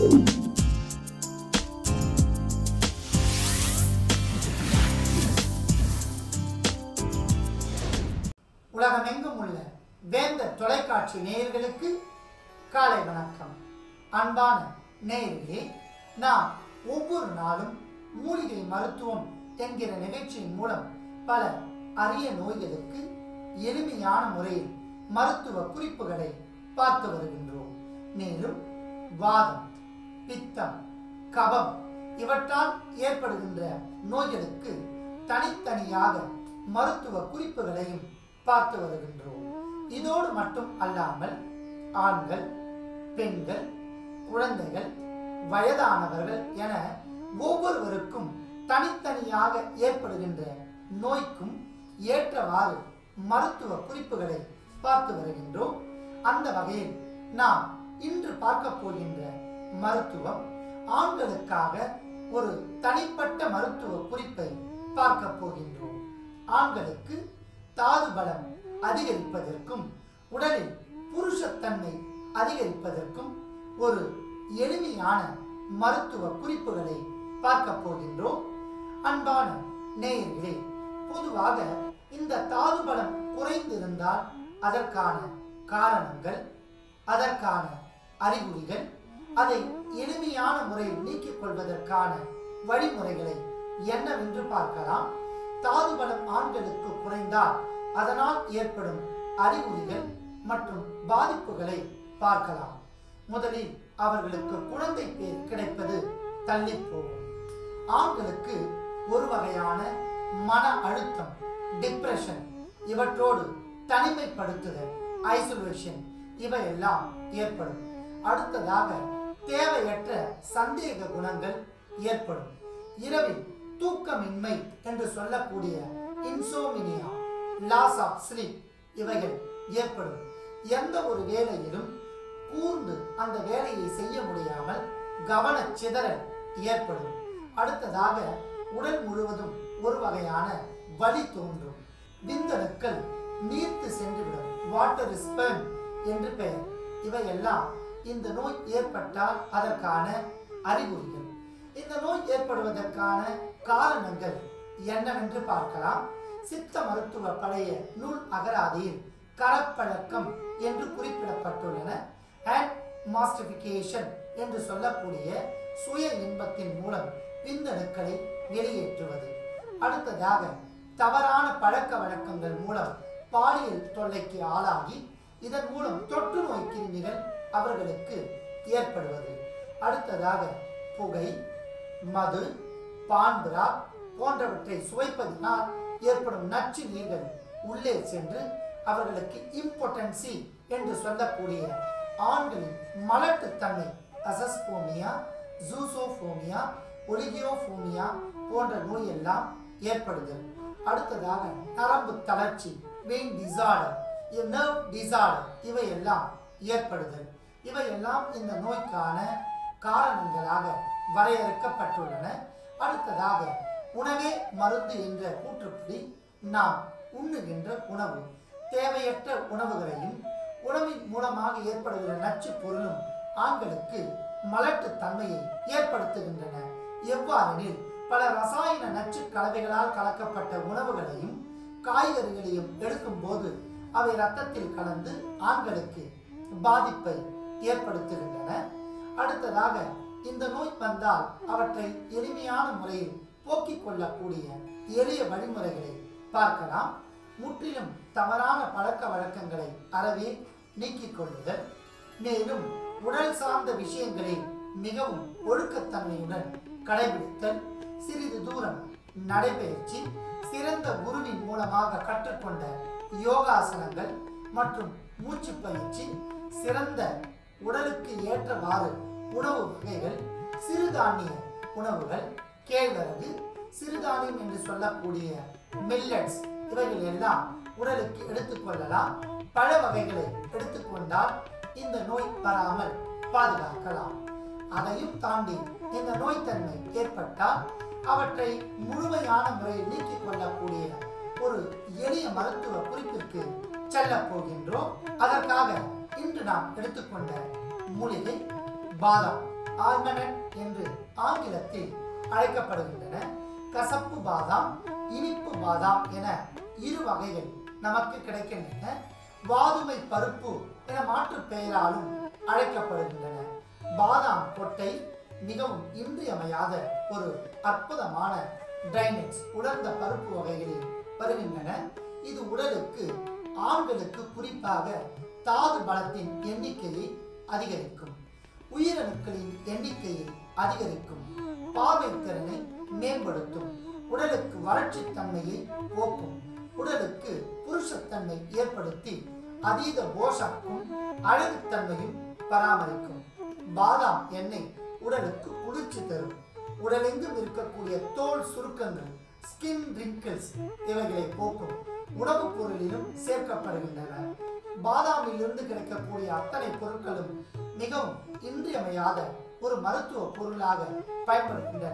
உலகமெங்கும் உள்ள வேந்தர் தொலைக்காட்சி நேயர்களுக்கு காலை வணக்கம் அன்பான நேயர்களே நாம் ஒவ்வொரு நாளும் மூலிகை மருத்துவம் என்கிற நிகழ்ச்சியின் மூலம் பல அரிய நோய்களுக்கு எளிமையான முறையில் மருத்துவ குறிப்புகளை பார்த்து வருகின்றோம் மேலும் வாதம் பித்தம் கபம் இவற்றால் ஏற்படுகின்ற நோய்களுக்கு தனித்தனியாக மருத்துவ குறிப்புகளையும் பார்த்து வருகின்றோம் இதோடு மட்டும் அல்லாமல் ஆண்கள் பெண்கள் குழந்தைகள் வயதானவர்கள் என ஒவ்வொருவருக்கும் தனித்தனியாக ஏற்படுகின்ற நோய்க்கும் ஏற்றவாறு மருத்துவ குறிப்புகளை பார்த்து வருகின்றோம் அந்த வகையில் நாம் இன்று பார்க்க போகின்ற மருத்துவம் ஆண்களுக்காக ஒரு தனிப்பட்ட மருத்துவ குறிப்பை பார்க்க போகின்றோம் ஆண்களுக்கு தாது பலம் அதிகரிப்பதற்கும் உடலில் புருஷத்தன்மை அதிகரிப்பதற்கும் ஒரு எளிமையான மருத்துவ குறிப்புகளை பார்க்க போகின்றோம் அன்பான நேயர்களே பொதுவாக இந்த தாது பலம் குறைந்திருந்தால் அதற்கான காரணங்கள் அதற்கான அறிகுறிகள் அதை எளிமையான முறையில் நீக்கிக் கொள்வதற்கான வழிமுறைகளை என்னவென்று பார்க்கலாம் தாது பலம் ஆண்களுக்கு குறைந்தால் அதனால் ஏற்படும் அறிகுறிகள் மற்றும் பாதிப்புகளை பார்க்கலாம் முதலில் அவர்களுக்கு குழந்தை பேர் கிடைப்பது தள்ளி போகும் ஆண்களுக்கு ஒரு வகையான மன அழுத்தம் டிப்ரெஷன் இவற்றோடு தனிமைப்படுத்துதல் ஐசோலேஷன் இவையெல்லாம் ஏற்படும் அடுத்ததாக தேவையற்ற சந்தேக குணங்கள் ஏற்படும் இரவில் தூக்கமின்மை என்று சொல்லக்கூடிய இன்சோமினியா லாஸ் ஆஃப் ஸ்லீப் இவைகள் ஏற்படும் எந்த ஒரு வேலையிலும் கூர்ந்து அந்த வேலையை செய்ய முடியாமல் கவன சிதறல் ஏற்படும் அடுத்ததாக உடல் முழுவதும் ஒரு வகையான வலி தோன்றும் விந்தணுக்கள் நீர்த்து சென்றுவிடும் வாட்டர் ஸ்பெர்ம் என்று பெயர் இவையெல்லாம் இந்த நோய் ஏற்பட்டால் அதற்கான அறிகுறிகள் இந்த நோய் ஏற்படுவதற்கான காரணங்கள் என்னவென்று பார்க்கலாம் சித்த மருத்துவ பழைய நூல் அகராதியில் கரப்பழக்கம் என்று குறிப்பிடப்பட்டுள்ளன அண்ட் மாஸ்டிஃபிகேஷன் என்று சொல்லக்கூடிய சுய இன்பத்தின் மூலம் விந்தணுக்களை வெளியேற்றுவது அடுத்ததாக தவறான பழக்க வழக்கங்கள் மூலம் பாலியல் தொல்லைக்கு ஆளாகி இதன் மூலம் தொற்று நோய் கிருமிகள் அவர்களுக்கு ஏற்படுவது அடுத்ததாக புகை மது பான்புரா போன்றவற்றை சுவைப்பதினால் ஏற்படும் நச்சு நீர்கள் உள்ளே சென்று அவர்களுக்கு இம்பார்ட்டன்சி என்று சொல்லக்கூடிய ஆண்களின் மலட்டுத்தன்மை அசஸ்போமியா ஜூசோஃபோமியா ஒலிகியோஃபோமியா போன்ற நோயெல்லாம் ஏற்படுதல் அடுத்ததாக நரம்பு தளர்ச்சி வெயின் டிசார்டர் நர்வ் டிசார்டர் இவையெல்லாம் ஏற்படுதல் இவையெல்லாம் இந்த நோய்க்கான காரணங்களாக வரையறுக்கப்பட்டுள்ளன அடுத்ததாக உணவே மருந்து என்ற கூற்றுப்படி நாம் உண்ணுகின்ற உணவு தேவையற்ற உணவுகளையும் உணவின் மூலமாக ஏற்படுகிற நச்சு பொருளும் ஆண்களுக்கு மலட்டு தன்மையை ஏற்படுத்துகின்றன எவ்வாறெனில் பல ரசாயன நச்சு கலவைகளால் கலக்கப்பட்ட உணவுகளையும் காய்கறிகளையும் எடுக்கும்போது அவை ரத்தத்தில் கலந்து ஆண்களுக்கு பாதிப்பை ஏற்படுத்துகின்றன அடுத்ததாக இந்த நோய் வந்தால் அவற்றை எளிமையான முறையில் போக்கிக் கொள்ளக்கூடிய எளிய வழிமுறைகளை பார்க்கலாம் முற்றிலும் தவறான பழக்க வழக்கங்களை அறவே நீக்கிக் கொள்ளுதல் மேலும் உடல் சார்ந்த விஷயங்களை மிகவும் ஒழுக்கத்தன்மையுடன் கடைபிடித்தல் சிறிது தூரம் நடைபயிற்சி சிறந்த குருவின் மூலமாக கற்றுக்கொண்ட யோகாசனங்கள் மற்றும் மூச்சு பயிற்சி சிறந்த உடலுக்கு ஏற்றவாறு உணவு வகைகள் சிறுதானிய உணவுகள் கேழ்வரகு சிறுதானியம் என்று சொல்லக்கூடிய மில்லட்ஸ் இவைகள் எல்லாம் உடலுக்கு எடுத்துக்கொள்ளலாம் பழ வகைகளை எடுத்துக்கொண்டால் இந்த நோய் வராமல் பாதுகாக்கலாம் அதையும் தாண்டி இந்த நோய்த்தன்மை ஏற்பட்டால் அவற்றை முழுமையான முறையில் நீக்கிக் கொள்ளக்கூடிய ஒரு எளிய மருத்துவ குறிப்பிற்கு செல்ல போகின்றோம் அதற்காக இன்று நாம் எடுத்துக்கொண்ட மூலிகை பாதாம் ஆல்மனட் என்று ஆங்கிலத்தில் அழைக்கப்படுகின்றன கசப்பு பாதாம் இனிப்பு பாதாம் என இரு வகைகள் நமக்கு கிடைக்கின்றன வாதுமை பருப்பு என மாற்று பெயராலும் அழைக்கப்படுகின்றன பாதாம் கொட்டை மிகவும் இன்றியமையாத ஒரு அற்புதமான டைனட்ஸ் உலர்ந்த பருப்பு வகைகளில் வருகின்றன இது உடலுக்கு ஆண்களுக்கு குறிப்பாக தாது பலத்தின் எண்ணிக்கையை அதிகரிக்கும் உயிரணுக்களின் எண்ணிக்கையை அதிகரிக்கும் பார்வை திறனை மேம்படுத்தும் உடலுக்கு வறட்சி தன்மையை போக்கும் உடலுக்கு புருஷத்தன்மை ஏற்படுத்தி அதீத போஷாக்கும் அழகுத்தன்மையும் பராமரிக்கும் பாதாம் எண்ணெய் உடலுக்கு குளிர்ச்சி தரும் உடலெங்கும் இருக்கக்கூடிய தோல் சுருக்கங்கள் ஸ்கின் ரிங்கிள்ஸ் இவைகளை போக்கும் உணவுப் பொருளிலும் சேர்க்கப்படுகின்றன பாதாமிலிருந்து கிடைக்கக்கூடிய அத்தனை பொருட்களும் மிகவும் இன்றியமையாத ஒரு மருத்துவ பொருளாக பயன்படுகின்றன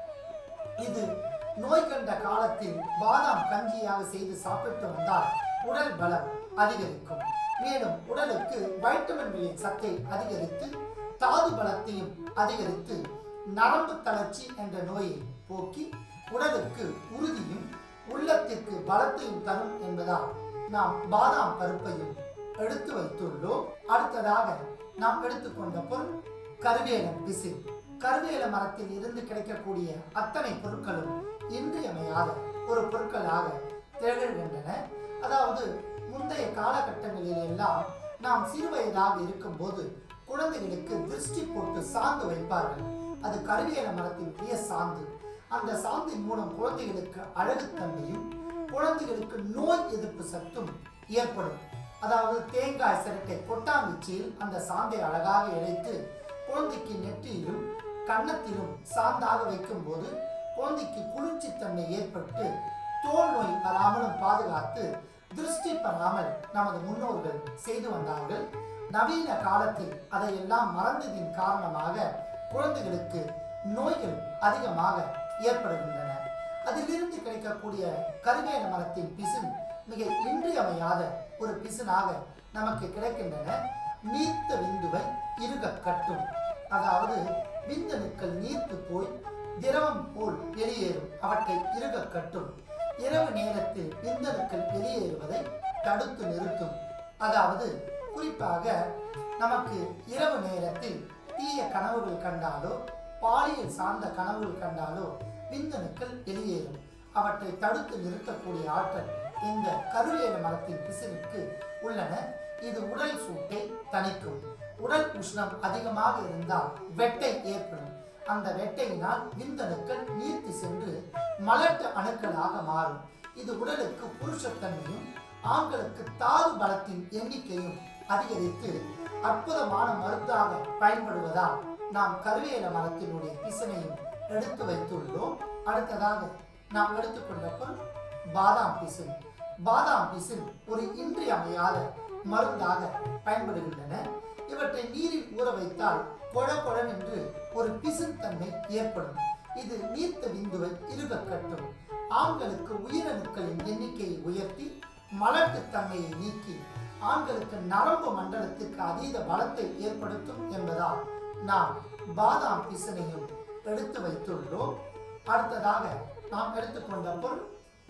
இது நோய் கண்ட காலத்தில் பாதாம் கஞ்சியாக செய்து சாப்பிட்டு வந்தால் உடல் பலம் அதிகரிக்கும் மேலும் உடலுக்கு வைட்டமின்களின் சத்தை அதிகரித்து தாது பலத்தையும் அதிகரித்து நரம்பு தளர்ச்சி என்ற நோயை போக்கி உடலுக்கு உறுதியும் உள்ளத்திற்கு பலத்தையும் தரும் என்பதால் நாம் பாதாம் பருப்பையும் எடுத்து வைத்துள்ளோம் அடுத்ததாக நாம் எடுத்துக்கொண்ட பொருள் கருவேலம் பிசில் கருவேல மரத்தில் இருந்து கிடைக்கக்கூடிய அத்தனை பொருட்களும் இன்றியமையாத ஒரு பொருட்களாக திகழ்கின்றன அதாவது முந்தைய காலகட்டங்களில் எல்லாம் நாம் சிறுவயதாக இருக்கும்போது குழந்தைகளுக்கு திருஷ்டி போட்டு சாந்து வைப்பார்கள் அது கருவேல மரத்தினுடைய சாந்து அந்த சாந்தின் மூலம் குழந்தைகளுக்கு அழகுத்தன்மையும் குழந்தைகளுக்கு நோய் எதிர்ப்பு சத்தும் ஏற்படும் அதாவது தேங்காய் சிரட்டை கொட்டாங்குச்சியில் அந்த சாந்தை அழகாக இழைத்து குழந்தைக்கு நெற்றியிலும் கன்னத்திலும் சாந்தாக வைக்கும்போது குழந்தைக்கு குளிர்ச்சித்தன்மை ஏற்பட்டு தோல் நோய் வராமலும் பாதுகாத்து திருஷ்டி பெறாமல் நமது முன்னோர்கள் செய்து வந்தார்கள் நவீன காலத்தில் அதையெல்லாம் மறந்ததின் காரணமாக குழந்தைகளுக்கு நோய்கள் அதிகமாக ஏற்படுகின்றன அதிலிருந்து கிடைக்கக்கூடிய கருவேல மரத்தின் பிசின் மிக இன்றியமையாத ஒரு பிசினாக நமக்கு கிடைக்கின்றன நீர்த்த விந்துவை இருக கட்டும் அதாவது விந்தணுக்கள் நீர்த்து போய் திரவம் போல் வெளியேறும் அவற்றை இருக கட்டும் இரவு நேரத்தில் விந்தணுக்கள் வெளியேறுவதை தடுத்து நிறுத்தும் அதாவது குறிப்பாக நமக்கு இரவு நேரத்தில் தீய கனவுகள் கண்டாலோ பாலியல் சார்ந்த கனவுகள் கண்டாலோ விந்தணுக்கள் வெளியேறும் அவற்றை தடுத்து நிறுத்தக்கூடிய ஆற்றல் இந்த கருவேல மரத்தின் பிசினுக்கு உள்ளன இது உடல் சூட்டை தணிக்கும் உடல் உஷ்ணம் அதிகமாக இருந்தால் வெட்டை ஏற்படும் அந்த வெட்டையினால் விந்தணுக்கள் நீர்த்து சென்று மலட்டு அணுக்களாக மாறும் இது உடலுக்கு புருஷத்தன்மையும் ஆண்களுக்கு தாது பலத்தின் எண்ணிக்கையும் அதிகரித்து அற்புதமான மருந்தாக பயன்படுவதால் நாம் கருவேல மரத்தினுடைய பிசனையும் எடுத்து வைத்துள்ளோம் அடுத்ததாக நாம் எடுத்துக்கொண்ட பொருள் பாதாம் பிசின் பாதாம் பிசின் ஒரு இன்றியமையாத மருந்தாக பயன்படுகின்றன இவற்றை நீரில் ஊற வைத்தால் கொழ கொழவென்று ஒரு பிசின் தன்மை ஏற்படும் இது நீர்த்த விந்துவை இருக கட்டும் ஆண்களுக்கு உயிரணுக்களின் எண்ணிக்கையை உயர்த்தி மலட்டுத்தன்மையை நீக்கி ஆண்களுக்கு நரம்பு மண்டலத்திற்கு அதீத பலத்தை ஏற்படுத்தும் என்பதால் நாம் பாதாம் பிசனையும் எடுத்து வைத்துள்ளோம் அடுத்ததாக நாம் எடுத்துக்கொண்ட பொருள்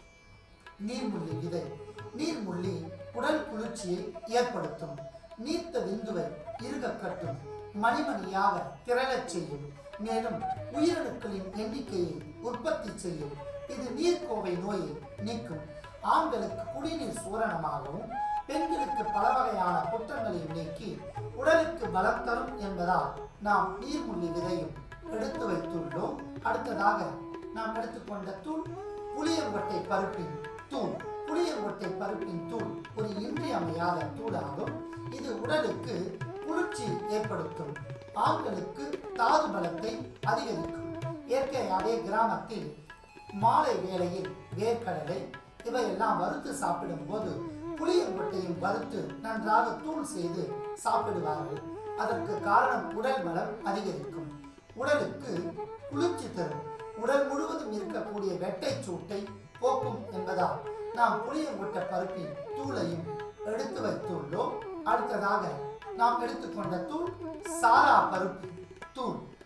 நீர்முள்ளி விதை நீர்முள்ளி உடல் குளிர்ச்சியை ஏற்படுத்தும் நீர்த்த விந்துவை இருக கட்டும் மணிமணியாக திரளச் செய்யும் மேலும் உயிரணுக்களின் எண்ணிக்கையை உற்பத்தி செய்யும் இது நீர்க்கோவை நோயை நீக்கும் ஆண்களுக்கு குடிநீர் சூரணமாகவும் பெண்களுக்கு பல வகையான குற்றங்களையும் நீக்கி உடலுக்கு பலம் தரும் என்பதால் நாம் நீர்முள்ளி விதையும் எடுத்து வைத்துள்ளோம் அடுத்ததாக நாம் எடுத்துக்கொண்ட தூள் புளியங்கொட்டை பருப்பின் தூள் புளியங்கொட்டை பருப்பின் தூள் ஒரு இன்றியமையாத தூளாகும் இது உடலுக்கு குளிர்ச்சி ஏற்படுத்தும் ஆண்களுக்கு தாது பலத்தை அதிகரிக்கும் இயற்கையாகவே கிராமத்தில் மாலை வேளையில் வேர்க்கடலை இவையெல்லாம் வறுத்து சாப்பிடும்போது புளியங்கொட்டையும் வறுத்து நன்றாக தூள் செய்து சாப்பிடுவார்கள் அதற்கு காரணம் உடல் பலம் அதிகரிக்கும் உடலுக்கு குளிர்ச்சி தரும் உடல் முழுவதும் இருக்கக்கூடிய வெட்டை சூட்டை போக்கும் என்பதால் நாம் புளியங்கொட்டை பருப்பின் தூளையும் எடுத்து வைத்துள்ளோம் அடுத்ததாக நாம் எடுத்துக்கொண்ட தூள் சாரா பருப்பு தூள்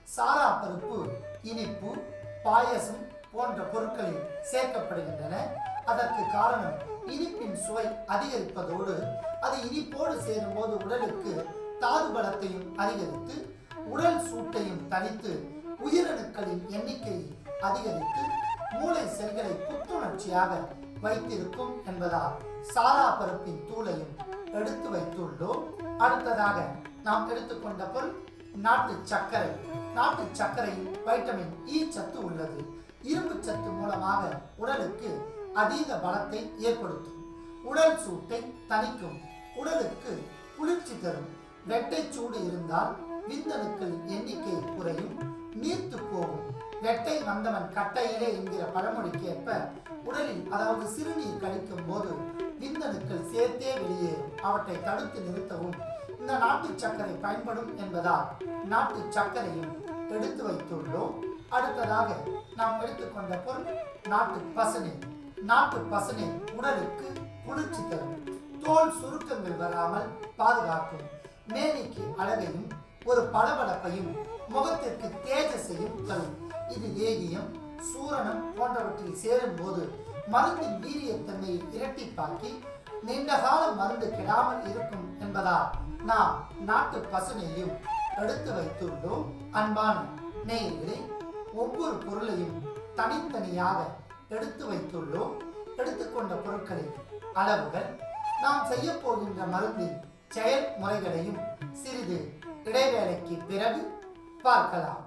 சாரா பருப்பு இனிப்பு பாயசம் போன்ற பொருட்களில் சேர்க்கப்படுகின்றன அதற்கு காரணம் இனிப்பின் சுவை அதிகரிப்பதோடு அது இனிப்போடு சேரும்போது உடலுக்கு தாது பலத்தையும் அதிகரித்து உடல் சூட்டையும் தணித்து உயிரணுக்களின் எண்ணிக்கையை அதிகரித்து மூளை செல்களை புத்துணர்ச்சியாக வைத்திருக்கும் என்பதால் சாரா பருப்பின் தூளையும் எடுத்து வைத்துள்ளோம் அடுத்ததாக நாம் எடுத்துக்கொண்ட பொருள் நாட்டு சர்க்கரை நாட்டு சர்க்கரையில் வைட்டமின் இ சத்து உள்ளது இரும்பு சத்து மூலமாக உடலுக்கு அதீத பலத்தை ஏற்படுத்தும் உடல் சூட்டை தணிக்கும் உடலுக்கு குளிர்ச்சி தரும் வெட்டை சூடு இருந்தால் விந்தணுக்களின் எண்ணிக்கை குறையும் நீர்த்து போகும் வெட்டை வந்தவன் கட்டையிலே என்கிற பழமொழிக்கு ஏற்ப உடலில் அதாவது சிறுநீர் கழிக்கும் போது விந்தணுக்கள் சேர்த்தே வெளியேறும் அவற்றை தடுத்து நிறுத்தவும் இந்த நாட்டு சர்க்கரை பயன்படும் என்பதால் நாட்டு சர்க்கரையும் எடுத்து வைத்துள்ளோம் அடுத்ததாக நாம் எடுத்துக்கொண்ட பொருள் நாட்டு பசுனை நாட்டு பசுனை உடலுக்கு குளிர்ச்சி தரும் தோல் சுருக்கங்கள் வராமல் பாதுகாக்கும் மேனிக்கு அழகையும் ஒரு பளபளப்பையும் முகத்திற்கு தேஜஸையும் தரும் இது லேகியம் சூரணம் போன்றவற்றில் சேரும் போது மருந்தின் வீரியத்தன்மையை இரட்டிப்பாக்கி நீண்ட காலம் மருந்து கெடாமல் இருக்கும் என்பதால் நாம் நாட்டு பசுனையும் எடுத்து வைத்துள்ளோம் அன்பான நேயர்களே ஒவ்வொரு பொருளையும் தனித்தனியாக எடுத்து வைத்துள்ளோம் எடுத்துக்கொண்ட பொருட்களின் அளவுகள் நாம் செய்ய போகின்ற மருந்தின் செயல்முறைகளையும் சிறிது இடைவேளைக்கு பிறகு பார்க்கலாம்